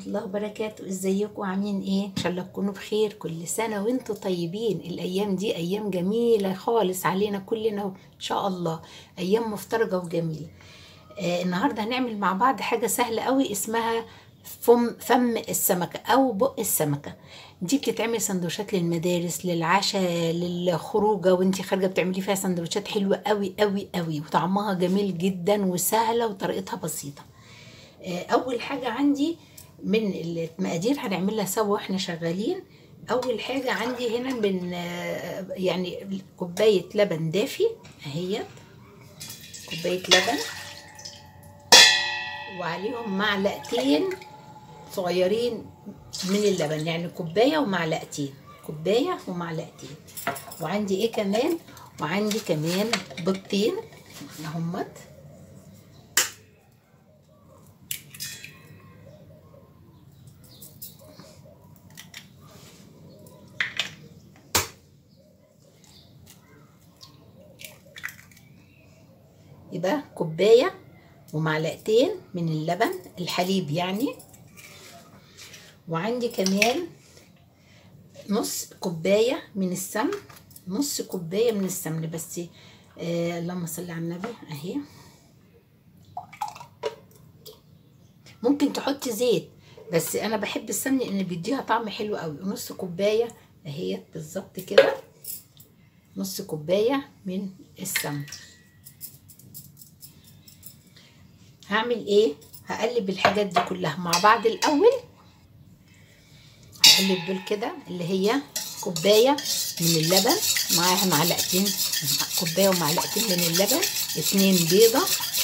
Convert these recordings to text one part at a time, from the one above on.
الله وبركاته ازيكم عاملين ايه ان شاء الله تكونوا بخير كل سنه وانتم طيبين الايام دي ايام جميله خالص علينا كلنا ان شاء الله ايام مفترجه وجميله آه النهارده هنعمل مع بعض حاجه سهله قوي اسمها فم فم السمكه او بق السمكه دي بتتعمل سندوتشات للمدارس للعشاء للخروجه وانتي خارجه بتعملي فيها سندوتشات حلوه قوي قوي قوي وطعمها جميل جدا وسهله وطريقتها بسيطه اول حاجه عندي من المقادير هنعملها سوا واحنا شغالين اول حاجه عندي هنا من يعني كوبايه لبن دافي اهي كوبايه لبن وعليهم معلقتين صغيرين من اللبن يعني كوبايه ومعلقتين كوبايه ومعلقتين وعندي ايه كمان وعندي كمان بيضتين اهمت يبقى كوبايه ومعلقتين من اللبن الحليب يعني وعندي كمان نص كوبايه من السمن نص كوبايه من السمن بس آه اللهم صل على النبي اهي ممكن تحطي زيت بس انا بحب السمن لان بيديها طعم حلو قوي نص كوبايه اهي بالظبط كده نص كوبايه من السمن هعمل ايه هقلب الحاجات دي كلها مع بعض الاول هقلب دول كده اللي هي كوبايه من اللبن معاها معلقتين كوبايه ومعلقتين من اللبن اتنين بيضه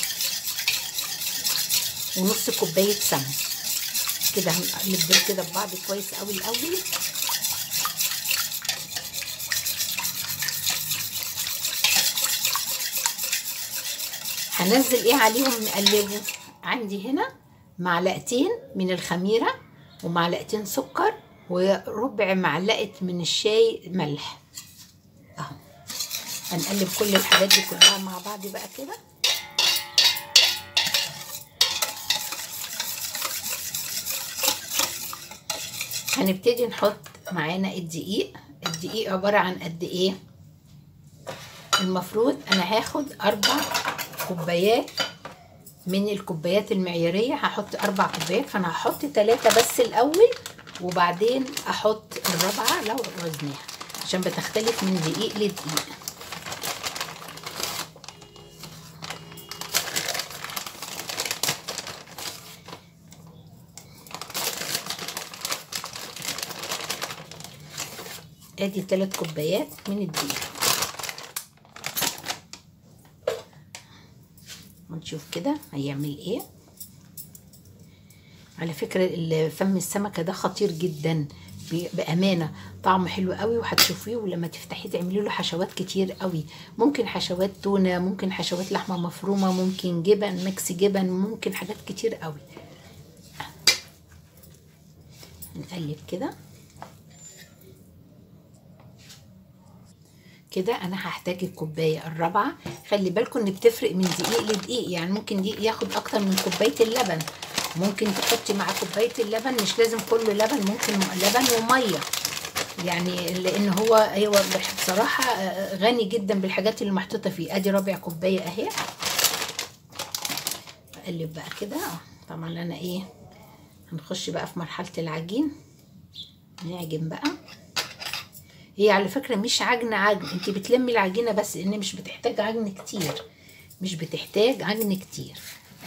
ونص كوبايه سمن كده هنقلب دول كده ببعض كويس قوي الاول هنزل ايه عليهم نقلبه عندي هنا معلقتين من الخميره ومعلقتين سكر وربع معلقه من الشاي ملح اهو هنقلب كل الحاجات دي كلها مع بعض بقى كده هنبتدي نحط معانا الدقيق الدقيق عباره عن قد ايه المفروض انا هاخد اربع كوبايات من الكوبايات المعيارية هحط أربع كوبايات فأنا هحط تلاتة بس الأول وبعدين أحط الرابعة لو وزناها عشان بتختلف من دقيق لدقيق ادي تلات كوبايات من الدقيق ونشوف كده هيعمل ايه على فكرة فم السمكة ده خطير جدا بأمانة طعمه حلو قوي وهتشوفيه ولما تفتحيه تعملي له حشوات كتير قوي ممكن حشوات تونة ممكن حشوات لحمة مفرومة ممكن جبن ميكس جبن ممكن حاجات كتير قوي نقلب كده كده انا هحتاج الكوبايه الرابعه خلي بالكم ان بتفرق من دقيق لدقيق يعني ممكن دقيق ياخد اكتر من كوبايه اللبن ممكن تحطي مع كوبايه اللبن مش لازم كله لبن ممكن لبن وميه يعني لان هو هو بصراحه غني جدا بالحاجات اللي محطوطه فيه ادي ربع كوبايه اهي اقلب بقى كده طبعا انا ايه هنخش بقى في مرحله العجين نعجن بقى هي على فكرة مش عجن عجن انت بتلمي العجينة بس ان مش بتحتاج عجن كتير مش بتحتاج عجن كتير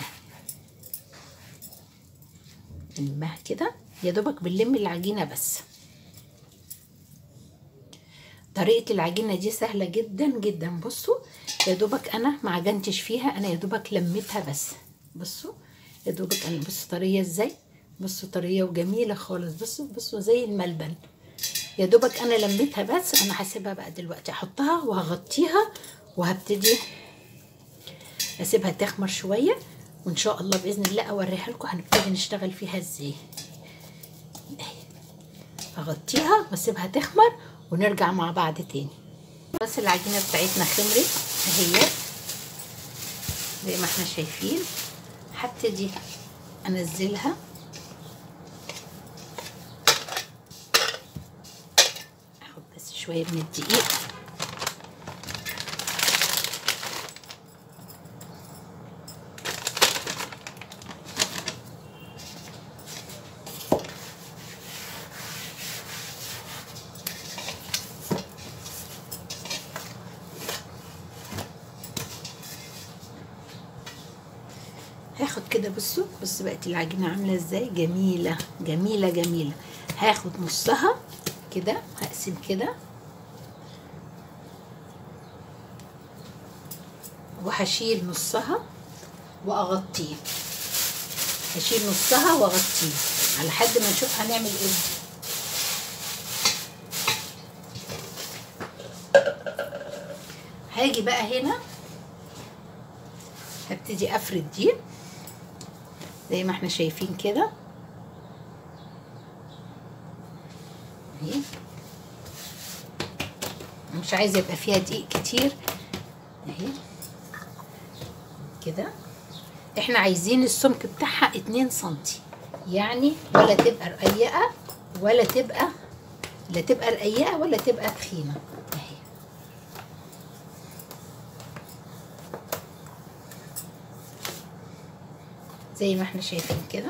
نلمها كده يا دوبك بنلم العجينة بس طريقة العجينة دي سهلة جدا جدا بصوا يا دوبك انا ما عجنتش فيها انا يا دوبك لميتها بس بصوا يا دوبك انا بصوا طرية ازاي بصوا طرية وجميلة خالص بصوا بصوا زي الملبن يا دوبك انا لميتها بس انا هسيبها بقى دلوقتي احطها وهغطيها وهبتدي اسيبها تخمر شويه وان شاء الله باذن الله اوريها لكم هنبتدي نشتغل فيها ازاي هغطيها واسيبها تخمر ونرجع مع بعض تاني بس العجينه بتاعتنا خمرت اهي زي ما احنا شايفين هبتدي انزلها شويه من الدقيق هاخد كده بصوا بصوا بقت العجينه عامله ازاي جميله جميله جميله هاخد نصها كده هقسم كده وهشيل نصها واغطيه هشيل نصها واغطيه على حد ما نشوف هنعمل ايه هاجي بقى هنا هبتدي افرد دي زي ما احنا شايفين كده اهي مش عايزه يبقى فيها دقيق كتير اهي كده احنا عايزين السمك بتاعها اتنين سنتي يعني ولا تبقى رقيقه ولا تبقى لا تبقى رقيقه ولا تبقى تخينه اهي زي ما احنا شايفين كده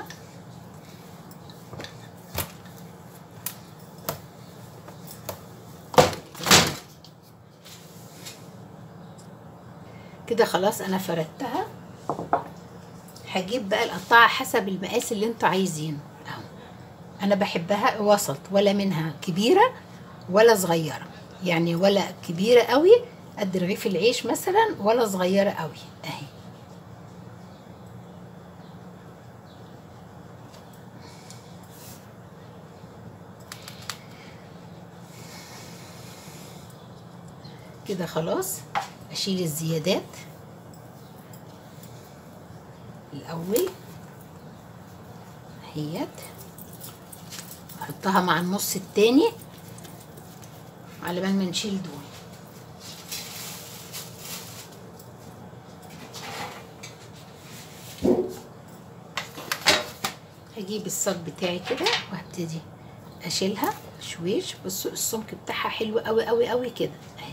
كده خلاص انا فردتها هجيب بقى القطاعة حسب المقاس اللي انتوا عايزينه اهو انا بحبها وسط ولا منها كبيرة ولا صغيرة يعني ولا كبيرة قوي قد رغيف العيش مثلا ولا صغيرة قوي اهي كده خلاص اشيل الزيادات الاول اهيت احطها مع النص التاني على بال ما نشيل دول هجيب الصاج بتاعي كده وهبتدي اشيلها شويش بصوا السمك بتاعها حلو قوي قوي قوي كده اهي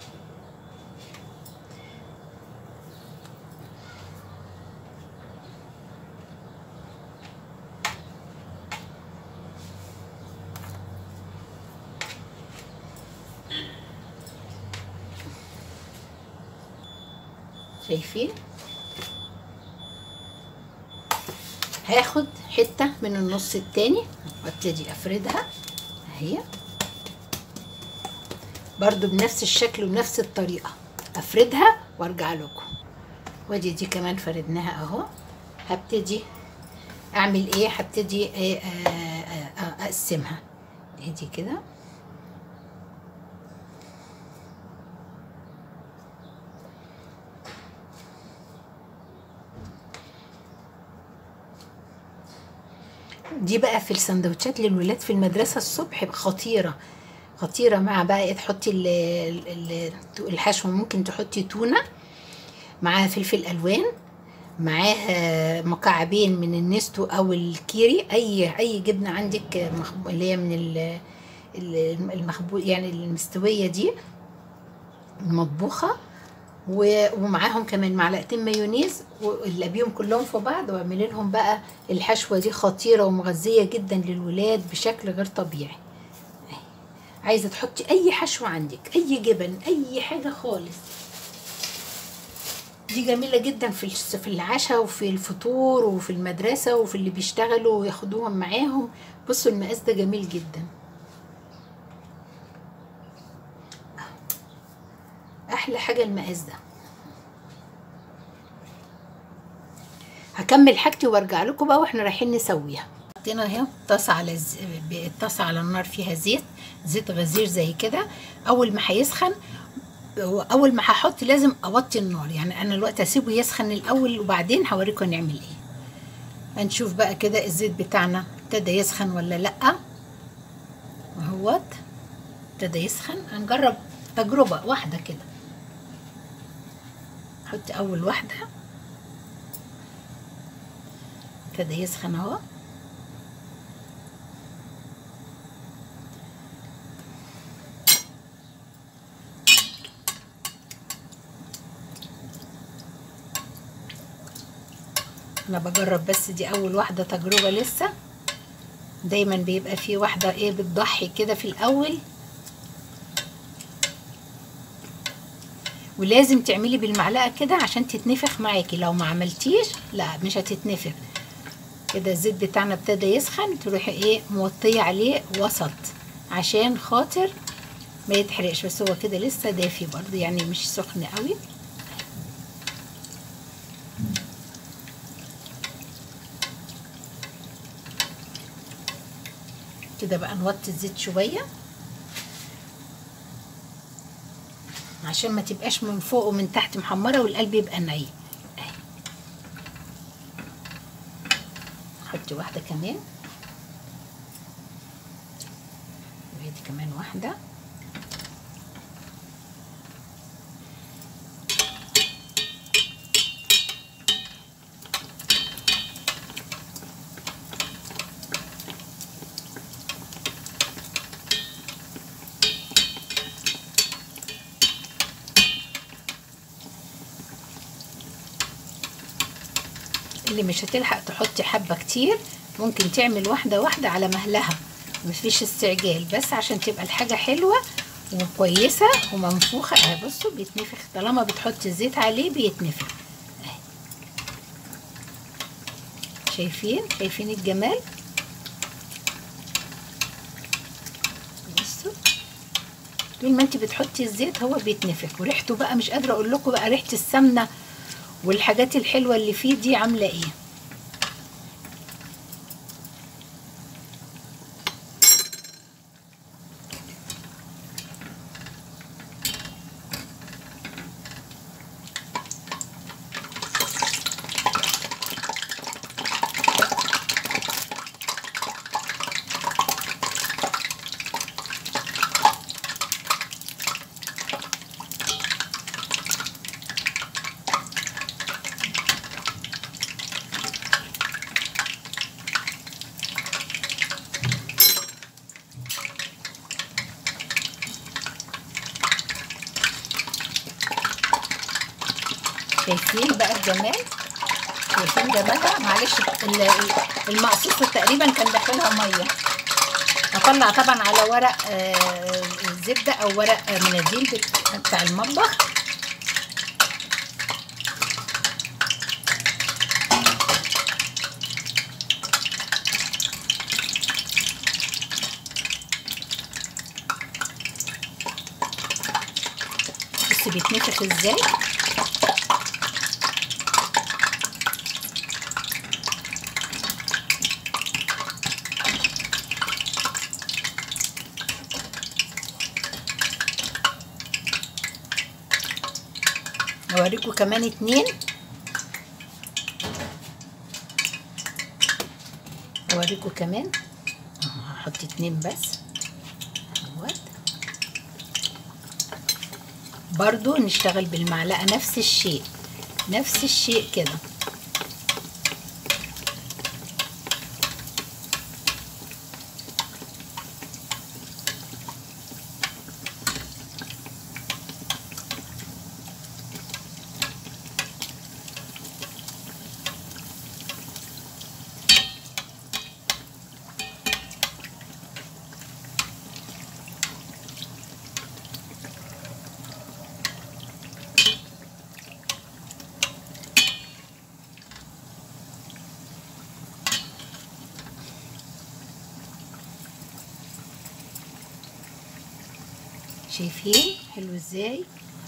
شايفين هاخد حتة من النص التاني وابتدي افردها اهي برضو بنفس الشكل ونفس الطريقة افردها وارجع لكم وادي دي كمان فردناها اهو هبتدي اعمل ايه هبتدي إيه آه، آه، آه، اقسمها ادي كده دي بقى في السندوتشات للولاد في المدرسة الصبح خطيرة خطيرة مع بقى ايه تحطي ال- ال- ال- الحشو ممكن تحطي تونة معاها فلفل ألوان معاها مكعبين من النستو أو الكيري أي أي جبنة عندك مخب- اللي هي من ال- ال- المخبو يعني المستوية دي المطبوخة و- ومعاهم كمان معلقتين مايونيز وقلبيهم كلهم في بعض واعملي لهم بقى الحشوه دي خطيره ومغذيه جدا للولاد بشكل غير طبيعي أهي. عايزه تحطي اي حشوه عندك اي جبن اي حاجه خالص دي جميله جدا في الس- في العشاء وفي الفطور وفي المدرسه وفي اللي بيشتغلوا وياخدوهم معاهم بصوا المقاس ده جميل جدا احلى حاجه المقاس ده هكمل حاجتي وارجع لكم بقى واحنا رايحين نسويها حطينا اهي طاسه على الز... ب- طاسه على النار فيها زيت زيت غزير زي كده اول ما هيسخن اول ما هحط لازم اوطي النار يعني انا الوقت هسيبه يسخن الاول وبعدين هوريكم نعمل ايه هنشوف بقى كده الزيت بتاعنا ابتدى يسخن ولا لا اهوت ابتدى يسخن هنجرب تجربه واحده كده حط اول واحده ابتدى يسخن اهو انا بجرب بس دي اول واحده تجربه لسه دايما بيبقى في واحده ايه بتضحي كده في الاول ولازم تعملي بالمعلقه كده عشان تتنفخ معاكي لو ما عملتيش لا مش هتتنفخ كده الزيت بتاعنا ابتدى يسخن تروحي ايه موطيه عليه وسط عشان خاطر ما يتحرقش بس هو كده لسه دافي برضه يعني مش سخن قوي كده بقى نوطي الزيت شويه عشان ما تبقاش من فوق ومن تحت محمره والقلب يبقى ني اهي حطي واحده كمان وادي كمان واحده اللي مش هتلحق تحطي حبة كتير ممكن تعمل واحدة واحدة على مهلها مفيش استعجال بس عشان تبقى الحاجة حلوة وكويسة ومنفوخة اهي بصوا بيتنفخ طالما بتحطي الزيت عليه بيتنفخ اهي شايفين شايفين الجمال بصوا طول ما انت بتحطي الزيت هو بيتنفخ وريحته بقى مش قادرة اقول لكم بقى ريحة السمنة والحاجات الحلوة اللي فيه دي عاملة ايه شايفين بقى الجمال شايفين جمالها معلش المقصوصة تقريبا كان داخلها ميه هطلع طبعا على ورق آه زبدة او ورق مناديل بتاع المطبخ بصي بيتنفخ ازاي اوريكم كمان اتنين اوريكم كمان هحط اتنين بس اهوت برضو نشتغل بالمعلقة نفس الشيء نفس الشيء كده شايفين حلو ازاي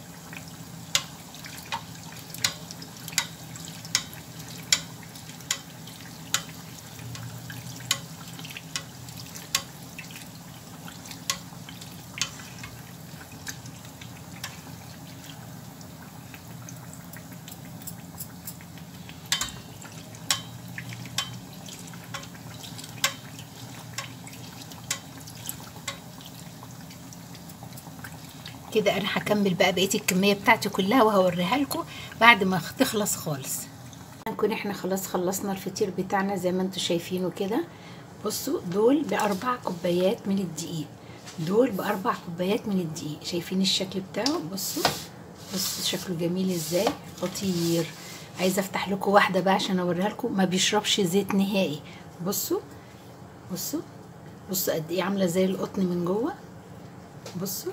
كده انا هكمل بقى بقيه الكميه بتاعتي كلها وهوريها لكم بعد ما تخلص خالص نكون احنا خلاص خلصنا الفطير بتاعنا زي ما انتم شايفينه كده بصوا دول باربع كوبايات من الدقيق دول باربع كوبايات من الدقيق شايفين الشكل بتاعه بصوا بصوا شكله جميل ازاي خطير عايزه افتح لكم واحده بقى عشان اوريها لكم ما بيشربش زيت نهائي بصوا بصوا بصوا قد ايه عامله زي القطن من جوه بصوا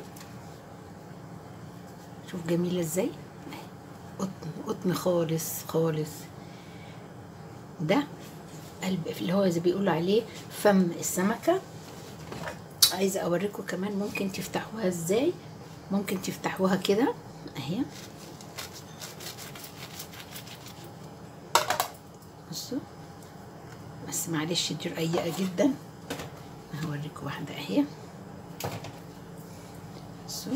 شوف جميله ازاي قطن قطن خالص خالص ده قلب اللي هو زي بيقولوا عليه فم السمكه عايزه اوريكم كمان ممكن تفتحوها ازاي ممكن تفتحوها كده اهي بصوا بس معلش دي رقيقه جدا هوريكم واحده اهي بصوا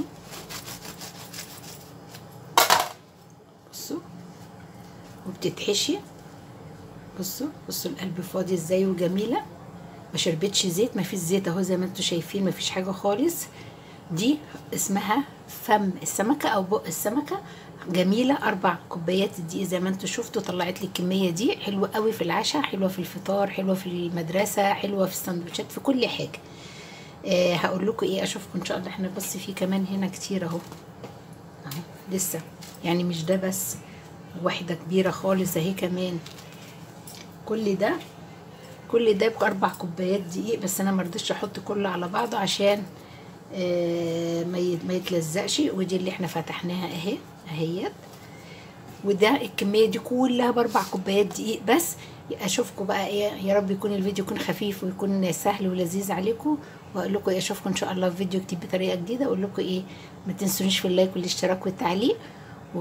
بصوا وبتتحشي بصوا بصوا القلب فاضي ازاي وجميله ما شربتش زيت ما فيش زيت اهو زي ما انتم شايفين ما فيش حاجه خالص دي اسمها فم السمكه او بق السمكه جميله اربع كوبايات دقيق زي ما انتم شفتوا طلعت لي الكميه دي حلوه قوي في العشاء حلوه في الفطار حلوه في المدرسه حلوه في السندوتشات في كل حاجه آه هقول لكم ايه اشوفكم ان شاء الله احنا بص في كمان هنا كتير اهو اهو لسه يعني مش ده بس واحده كبيره خالص اهي كمان كل ده كل ده باربع كوبايات دقيق بس انا مرضتش احط كله على بعضه عشان آه ما ما يتلزقش ودي اللي احنا فتحناها اهي اهيت وده الكميه دي كلها باربع كوبايات دقيق بس اشوفكم بقى ايه يا رب يكون الفيديو يكون خفيف ويكون سهل ولذيذ عليكم واقول لكم ايه اشوفكم ان شاء الله في فيديو جديد بطريقه جديده اقول لكم ايه ما تنسونيش في اللايك والاشتراك والتعليق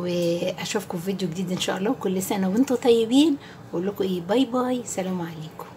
واشوفكم في فيديو جديد ان شاء الله وكل سنه وانتم طيبين واقول لكم ايه باي باي سلام عليكم